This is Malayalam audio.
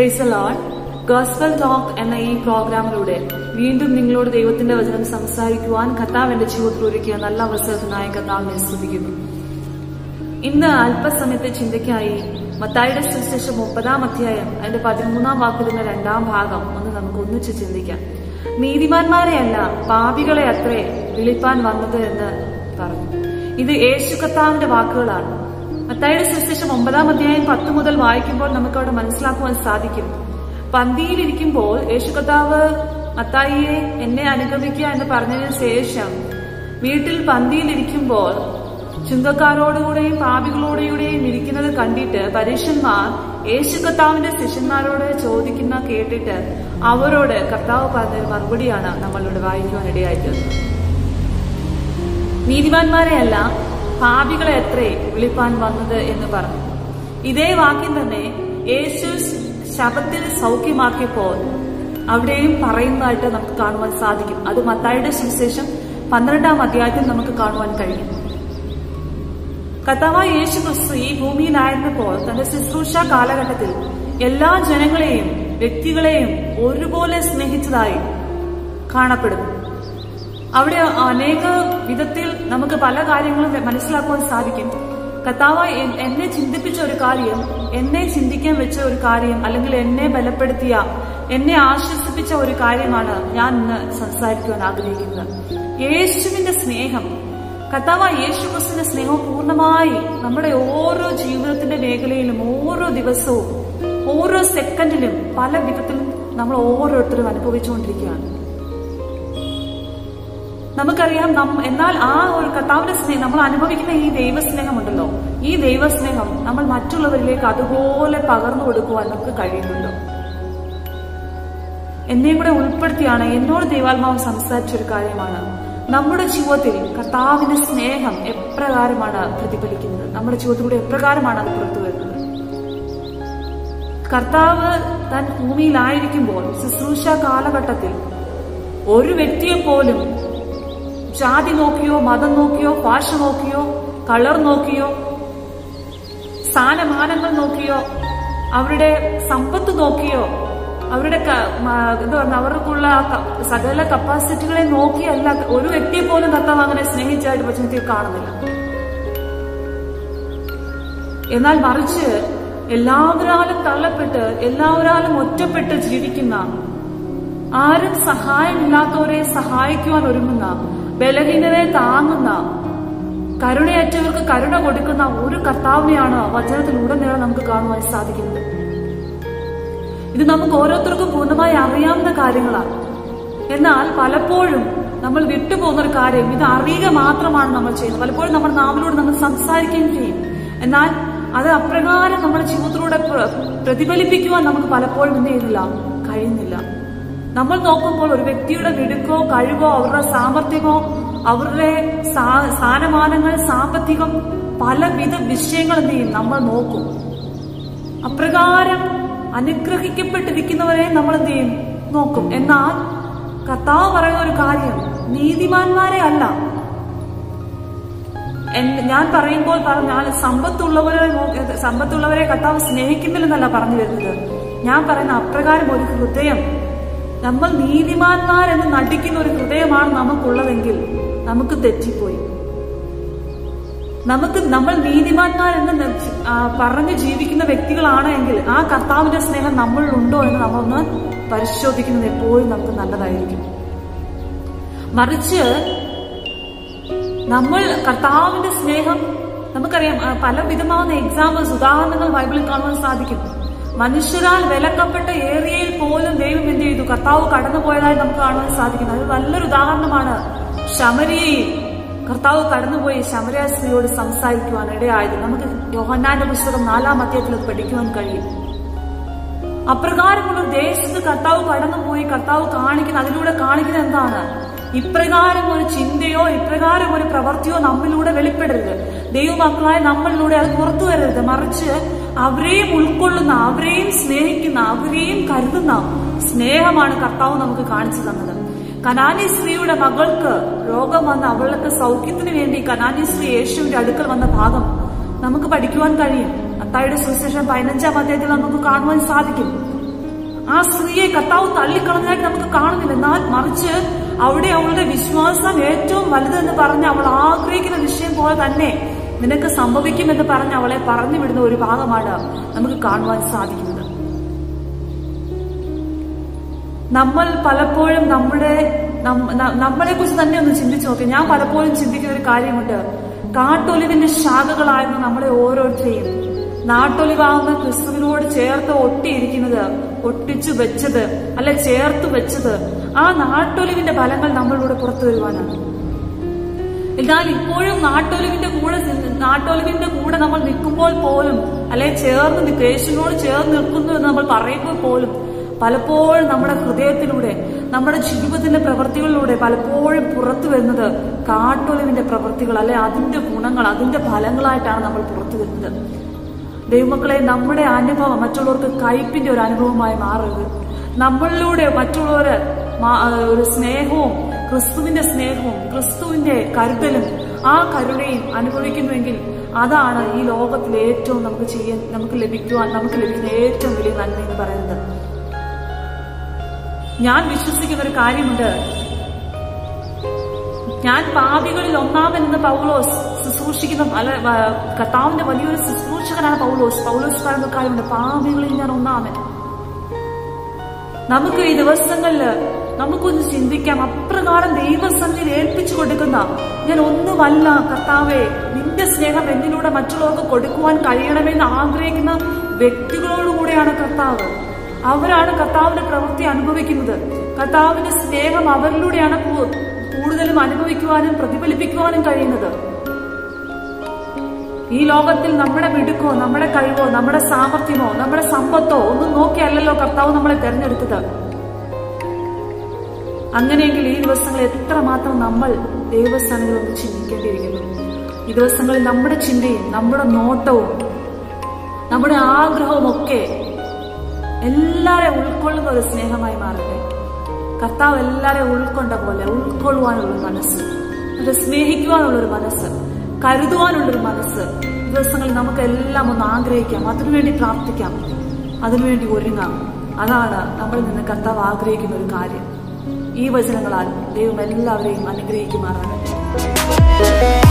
പ്രൈസ് ലോഡ് ഗോസ്ബൽ ടോക്ക് എന്ന ഈ പ്രോഗ്രാമിലൂടെ വീണ്ടും നിങ്ങളോട് ദൈവത്തിന്റെ വചനം സംസാരിക്കുവാൻ കർത്താവ് എന്റെ ജീവിതത്തിൽ ഒരുക്കിയ നല്ല അവസരത്തിനായി കർത്താവിനെ സ്തുതിക്കുന്നു ഇന്ന് അല്പസമയത്തെ ചിന്തയ്ക്കായി മത്തായിയുടെ സുവിശേഷം മുപ്പതാം അധ്യായം അതിന്റെ പതിമൂന്നാം വാക്കിലുള്ള രണ്ടാം ഭാഗം ഒന്ന് നമുക്ക് ഒന്നിച്ച് ചിന്തിക്കാം നീതിമാന്മാരെയല്ല പാപികളെ അത്രേ വിളിപ്പാൻ വന്നത് എന്ന് പറഞ്ഞു ഇത് യേശു കർത്താവിന്റെ വാക്കുകളാണ് മത്തായിയുടെ സുവിശേഷം ഒമ്പതാം അധ്യായം പത്ത് മുതൽ വായിക്കുമ്പോൾ നമുക്ക് അവിടെ മനസ്സിലാക്കുവാൻ സാധിക്കും പന്തിയിലിരിക്കുമ്പോൾ യേശു കർത്താവ് മത്തായിയെ എന്നെ അനുഗമിക്കുക എന്ന് പറഞ്ഞതിന് ശേഷം വീട്ടിൽ പന്തിയിലിരിക്കുമ്പോൾ ചുങ്കക്കാരോടുകൂടെയും പാപികളോടുകൂടെയും ഇരിക്കുന്നത് കണ്ടിട്ട് പരീക്ഷന്മാർ യേശു കർത്താവിന്റെ ശിഷ്യന്മാരോട് ചോദിക്കുന്ന കേട്ടിട്ട് അവരോട് കർത്താവ് പറഞ്ഞ മറുപടിയാണ് നമ്മളിവിടെ വായിക്കുവാൻ ഇടയായിട്ട് നീതിമാന്മാരെയല്ല പാപികളെ എത്രേ വിളിപ്പാൻ വന്നത് എന്ന് പറഞ്ഞു ഇതേ വാക്യം തന്നെ യേശു ശബത്തിൽ സൗഖ്യമാക്കിയപ്പോൾ അവിടെയും പറയുന്നതായിട്ട് നമുക്ക് കാണുവാൻ സാധിക്കും അത് മത്തായുടെ സുവിശേഷം പന്ത്രണ്ടാം അധ്യായത്തിൽ നമുക്ക് കാണുവാൻ കഴിയും കഥാവായ യേശു ക്രിസ്തു ഈ ഭൂമിയിലായിരുന്നപ്പോൾ തന്റെ ശുശ്രൂഷ കാലഘട്ടത്തിൽ എല്ലാ ജനങ്ങളെയും വ്യക്തികളെയും ഒരുപോലെ സ്നേഹിച്ചതായി കാണപ്പെടുന്നു അവിടെ അനേക വിധത്തിൽ നമുക്ക് പല കാര്യങ്ങളും മനസ്സിലാക്കുവാൻ സാധിക്കും കർത്താവ് എന്നെ ചിന്തിപ്പിച്ച ഒരു കാര്യം എന്നെ ചിന്തിക്കാൻ വെച്ച ഒരു കാര്യം അല്ലെങ്കിൽ എന്നെ ബലപ്പെടുത്തിയ എന്നെ ആശ്വസിപ്പിച്ച ഒരു കാര്യമാണ് ഞാൻ ഇന്ന് സംസാരിക്കുവാൻ ആഗ്രഹിക്കുന്നത് യേശുവിന്റെ സ്നേഹം കർത്താവ് യേശു ക്രിസ്തുവിന്റെ സ്നേഹം പൂർണ്ണമായി നമ്മുടെ ഓരോ ജീവിതത്തിന്റെ മേഖലയിലും ഓരോ ദിവസവും ഓരോ സെക്കൻഡിലും പല വിധത്തിലും നമ്മൾ ഓരോരുത്തരും അനുഭവിച്ചുകൊണ്ടിരിക്കുകയാണ് നമുക്കറിയാം എന്നാൽ ആ ഒരു കർത്താവിന്റെ സ്നേഹം നമ്മൾ അനുഭവിക്കുന്ന ഈ ദൈവസ്നേഹമുണ്ടല്ലോ ഈ ദൈവസ്നേഹം നമ്മൾ മറ്റുള്ളവരിലേക്ക് അതുപോലെ പകർന്നു കൊടുക്കുവാൻ നമുക്ക് കഴിയുന്നുണ്ടോ എന്നെയും കൂടെ ഉൾപ്പെടുത്തിയാണ് എന്നോട് ദൈവാത്മാവ് സംസാരിച്ച ഒരു കാര്യമാണ് നമ്മുടെ ജീവിതത്തിൽ കർത്താവിന്റെ സ്നേഹം എപ്രകാരമാണ് പ്രതിഫലിക്കുന്നത് നമ്മുടെ ജീവിതത്തിലൂടെ എപ്രകാരമാണ് അത് പുറത്തു വരുന്നത് കർത്താവ് താൻ ഭൂമിയിലായിരിക്കുമ്പോൾ ശുശ്രൂഷ കാലഘട്ടത്തിൽ ഒരു വ്യക്തിയെ പോലും ജാതി നോക്കിയോ മതം നോക്കിയോ ഭാഷ നോക്കിയോ കളർ നോക്കിയോ സ്ഥാനമാനങ്ങൾ നോക്കിയോ അവരുടെ സമ്പത്ത് നോക്കിയോ അവരുടെ എന്താ പറഞ്ഞ അവർക്കുള്ള സകല കപ്പാസിറ്റികളെ നോക്കിയല്ല ഒരു വ്യക്തിയെ പോലും കർത്താവ് അങ്ങനെ സ്നേഹിച്ചായിട്ട് വചനത്തിൽ കാണുന്നില്ല എന്നാൽ മറിച്ച് എല്ലാവരാലും തള്ളപ്പെട്ട് എല്ലാവരാലും ഒറ്റപ്പെട്ട് ജീവിക്കുന്ന ആരും സഹായമില്ലാത്തവരെ സഹായിക്കുവാൻ ഒരുങ്ങുന്ന ബലഹീനരെ താങ്ങുന്ന കരുണയറ്റവർക്ക് കരുണ കൊടുക്കുന്ന ഒരു കർത്താവിനെയാണ് വചനത്തിലുടനീളം നമുക്ക് കാണുവാൻ സാധിക്കുന്നത് ഇത് നമുക്ക് ഓരോരുത്തർക്കും പൂർണ്ണമായി അറിയാവുന്ന കാര്യങ്ങളാണ് എന്നാൽ പലപ്പോഴും നമ്മൾ വിട്ടുപോകുന്ന ഒരു കാര്യം ഇത് അറിയുക മാത്രമാണ് നമ്മൾ ചെയ്യുന്നത് പലപ്പോഴും നമ്മുടെ നാവിലൂടെ നമ്മൾ സംസാരിക്കുകയും ചെയ്യും എന്നാൽ അത് അപ്രകാരം നമ്മുടെ ജീവിതത്തിലൂടെ പ്രതിഫലിപ്പിക്കുവാൻ നമുക്ക് പലപ്പോഴും എന്ത് ചെയ്യുന്നില്ല കഴിയുന്നില്ല നമ്മൾ നോക്കുമ്പോൾ ഒരു വ്യക്തിയുടെ മിടുക്കോ കഴിവോ അവരുടെ സാമർഥ്യമോ അവരുടെ സ്ഥാനമാനങ്ങൾ സാമ്പത്തികം പലവിധ വിഷയങ്ങൾ എന്ത് ചെയ്യും നമ്മൾ നോക്കും അപ്രകാരം അനുഗ്രഹിക്കപ്പെട്ടിരിക്കുന്നവരെ നമ്മൾ എന്ത് ചെയ്യും നോക്കും എന്നാൽ കർത്താവ് പറയുന്ന ഒരു കാര്യം നീതിമാന്മാരെ അല്ല ഞാൻ പറയുമ്പോൾ പറഞ്ഞാൽ സമ്പത്തുള്ളവരെ സമ്പത്തുള്ളവരെ കർത്താവ് സ്നേഹിക്കുന്നില്ലെന്നല്ല പറഞ്ഞു വരുന്നത് ഞാൻ പറയുന്ന അപ്രകാരം ഒരു ഹൃദയം നമ്മൾ നീതിമാന്മാരെന്ന് നടിക്കുന്ന ഒരു ഹൃദയമാണ് നമുക്കുള്ളതെങ്കിൽ നമുക്ക് തെറ്റിപ്പോയി നമുക്ക് നമ്മൾ നീതിമാന്മാരെന്ന് പറഞ്ഞു ജീവിക്കുന്ന വ്യക്തികളാണ് എങ്കിൽ ആ കർത്താവിന്റെ സ്നേഹം നമ്മളിലുണ്ടോ എന്ന് നമ്മളൊന്ന് പരിശോധിക്കുന്നത് എപ്പോഴും നമുക്ക് നല്ലതായിരിക്കും മറിച്ച് നമ്മൾ കർത്താവിന്റെ സ്നേഹം നമുക്കറിയാം പല വിധമാവുന്ന എക്സാമ്പിൾസ് ഉദാഹരണങ്ങൾ ബൈബിളിൽ കാണുവാൻ സാധിക്കും മനുഷ്യരാൽ വിലക്കപ്പെട്ട ഏറിയയിൽ പോലും ദൈവം എന്ത് ചെയ്തു കർത്താവ് കടന്നുപോയതായി നമുക്ക് കാണുവാൻ സാധിക്കുന്നു അത് നല്ലൊരു ഉദാഹരണമാണ് ശമരിയയിൽ കർത്താവ് കടന്നുപോയി ശമരിയ സ്ത്രീയോട് സംസാരിക്കുവാൻ ഇടയായത് നമുക്ക് യോഹന്നാന്റെ പുസ്തകം നാലാം അധ്യായത്തിൽ പഠിക്കുവാൻ കഴിയും അപ്രകാരമുള്ള ദേശത്ത് കർത്താവ് കടന്നുപോയി കർത്താവ് കാണിക്കുന്ന അതിലൂടെ കാണിക്കുന്നത് എന്താണ് ഇപ്രകാരം ഒരു ചിന്തയോ ഇപ്രകാരം ഒരു പ്രവൃത്തിയോ നമ്മിലൂടെ വെളിപ്പെടരുത് ദൈവമക്കളായ നമ്മളിലൂടെ അത് പുറത്തു വരരുത് മറിച്ച് അവരെയും ഉൾക്കൊള്ളുന്ന അവരെയും സ്നേഹിക്കുന്ന അവരെയും കരുതുന്ന സ്നേഹമാണ് കർത്താവ് നമുക്ക് കാണിച്ചു തന്നത് കനാനി സ്ത്രീയുടെ മകൾക്ക് രോഗം വന്ന് അവൾക്ക് സൗഖ്യത്തിന് വേണ്ടി കനാനി സ്ത്രീ യേശുവിന്റെ അടുക്കൽ വന്ന ഭാഗം നമുക്ക് പഠിക്കുവാൻ കഴിയും അത്തായുടെ സുവിശേഷം പതിനഞ്ചാം അധ്യായത്തിൽ നമുക്ക് കാണുവാൻ സാധിക്കും ആ സ്ത്രീയെ കർത്താവ് തള്ളിക്കളഞ്ഞായിട്ട് നമുക്ക് കാണുന്നില്ല എന്നാൽ മറിച്ച് അവിടെ അവളുടെ വിശ്വാസം ഏറ്റവും വലുതെന്ന് പറഞ്ഞ് അവൾ ആഗ്രഹിക്കുന്ന വിഷയം പോലെ തന്നെ നിനക്ക് സംഭവിക്കുമെന്ന് പറഞ്ഞ് അവളെ പറഞ്ഞു വിടുന്ന ഒരു ഭാഗമാണ് നമുക്ക് കാണുവാൻ സാധിക്കുന്നത് നമ്മൾ പലപ്പോഴും നമ്മുടെ നമ്മളെ കുറിച്ച് തന്നെ ഒന്ന് ചിന്തിച്ചു നോക്കി ഞാൻ പലപ്പോഴും ചിന്തിക്കുന്ന ഒരു കാര്യമുണ്ട് കാട്ടൊലിവിന്റെ ശാഖകളായിരുന്നു നമ്മളെ ഓരോരുത്തരെയും നാട്ടൊലിവാകുന്ന ക്രിസ്തുവിനോട് ചേർത്ത് ഒട്ടിയിരിക്കുന്നത് ഒട്ടിച്ചു വെച്ചത് അല്ലെ ചേർത്ത് വെച്ചത് ആ നാട്ടൊലിവിന്റെ ഫലങ്ങൾ നമ്മളിലൂടെ പുറത്തു വരുവാനാണ് എന്നാൽ ഇപ്പോഴും നാട്ടൊലിവിന്റെ കൂടെ നാട്ടൊലിവിന്റെ കൂടെ നമ്മൾ നിൽക്കുമ്പോൾ പോലും അല്ലെ ചേർന്ന് നിൽക്കുക യേശുവിനോട് ചേർന്ന് നിൽക്കുന്നു എന്ന് നമ്മൾ പറയുമ്പോൾ പോലും പലപ്പോഴും നമ്മുടെ ഹൃദയത്തിലൂടെ നമ്മുടെ ജീവിതത്തിന്റെ പ്രവൃത്തികളിലൂടെ പലപ്പോഴും പുറത്തു വരുന്നത് കാട്ടൊലിവിന്റെ പ്രവൃത്തികൾ അല്ലെ അതിന്റെ ഗുണങ്ങൾ അതിന്റെ ഫലങ്ങളായിട്ടാണ് നമ്മൾ പുറത്തു വരുന്നത് ദൈവമക്കളെ നമ്മുടെ അനുഭവം മറ്റുള്ളവർക്ക് കയ്പിന്റെ ഒരു അനുഭവമായി മാറരുത് നമ്മളിലൂടെ മറ്റുള്ളവര് ഒരു സ്നേഹവും ക്രിസ്തുവിന്റെ സ്നേഹവും ക്രിസ്തുവിന്റെ കരുതലും ആ കരുണയും അനുഭവിക്കുന്നുവെങ്കിൽ അതാണ് ഈ ലോകത്തിൽ ഏറ്റവും നമുക്ക് ചെയ്യാൻ നമുക്ക് ലഭിക്കുവാൻ നമുക്ക് ലഭിക്കുന്ന ഏറ്റവും വലിയ നന്മ എന്ന് പറയുന്നത് ഞാൻ വിശ്വസിക്കുന്ന ഒരു കാര്യമുണ്ട് ഞാൻ പാപികളിൽ ഒന്നാമൻ എന്ന് പൗലോസ് ശുശ്രൂഷിക്കുന്ന അല്ല കർത്താവിന്റെ വലിയൊരു ശുശ്രൂഷകനാണ് പൗലോസ് പൗലോസ് പറയുന്ന കാര്യമുണ്ട് പാപികളിൽ ഞാൻ ഒന്നാമൻ നമുക്ക് ഈ ദിവസങ്ങളിൽ നമുക്കൊന്ന് ചിന്തിക്കാം അപ്രകാരം ദൈവസന്നിധിയിൽ ഏൽപ്പിച്ചു കൊടുക്കുന്ന ഞാൻ ഒന്നുമല്ല കർത്താവെ നിന്റെ സ്നേഹം എന്നിലൂടെ മറ്റുള്ളവർക്ക് കൊടുക്കുവാൻ കഴിയണമെന്ന് ആഗ്രഹിക്കുന്ന വ്യക്തികളോടുകൂടെയാണ് കർത്താവ് അവരാണ് കർത്താവിന്റെ പ്രവൃത്തി അനുഭവിക്കുന്നത് കർത്താവിന്റെ സ്നേഹം അവരിലൂടെയാണ് കൂടുതലും അനുഭവിക്കുവാനും പ്രതിഫലിപ്പിക്കുവാനും കഴിയുന്നത് ഈ ലോകത്തിൽ നമ്മുടെ മിടുക്കോ നമ്മുടെ കഴിവോ നമ്മുടെ സാമർഥ്യമോ നമ്മുടെ സമ്പത്തോ ഒന്നും നോക്കിയല്ലല്ലോ കർത്താവ് നമ്മളെ തെരഞ്ഞെടുത്തത് അങ്ങനെയെങ്കിൽ ഈ ദിവസങ്ങളിൽ എത്രമാത്രം നമ്മൾ ദൈവസ്ഥാനങ്ങൾ ഒന്ന് ചിന്തിക്കേണ്ടിയിരിക്കുന്നു ഈ ദിവസങ്ങളിൽ നമ്മുടെ ചിന്തയും നമ്മുടെ നോട്ടവും നമ്മുടെ ആഗ്രഹവും ഒക്കെ എല്ലാരെയും ഉൾക്കൊള്ളുന്ന ഒരു സ്നേഹമായി മാറട്ടെ കർത്താവ് എല്ലാരെയും ഉൾക്കൊണ്ട പോലെ ഉൾക്കൊള്ളുവാനുള്ളൊരു മനസ്സ് അത് സ്നേഹിക്കുവാനുള്ളൊരു മനസ്സ് കരുതുവാനുള്ളൊരു മനസ്സ് ദിവസങ്ങളിൽ നമുക്ക് എല്ലാം ഒന്ന് ആഗ്രഹിക്കാം അതിനുവേണ്ടി പ്രാർത്ഥിക്കാം അതിനുവേണ്ടി ഒരുങ്ങാം അതാണ് നമ്മളിൽ നിന്ന് കർത്താവ് ആഗ്രഹിക്കുന്ന ഒരു കാര്യം ഈ വചനങ്ങളാൽ ദൈവം എല്ലാവരെയും അനുഗ്രഹിക്കുമാറാകട്ടെ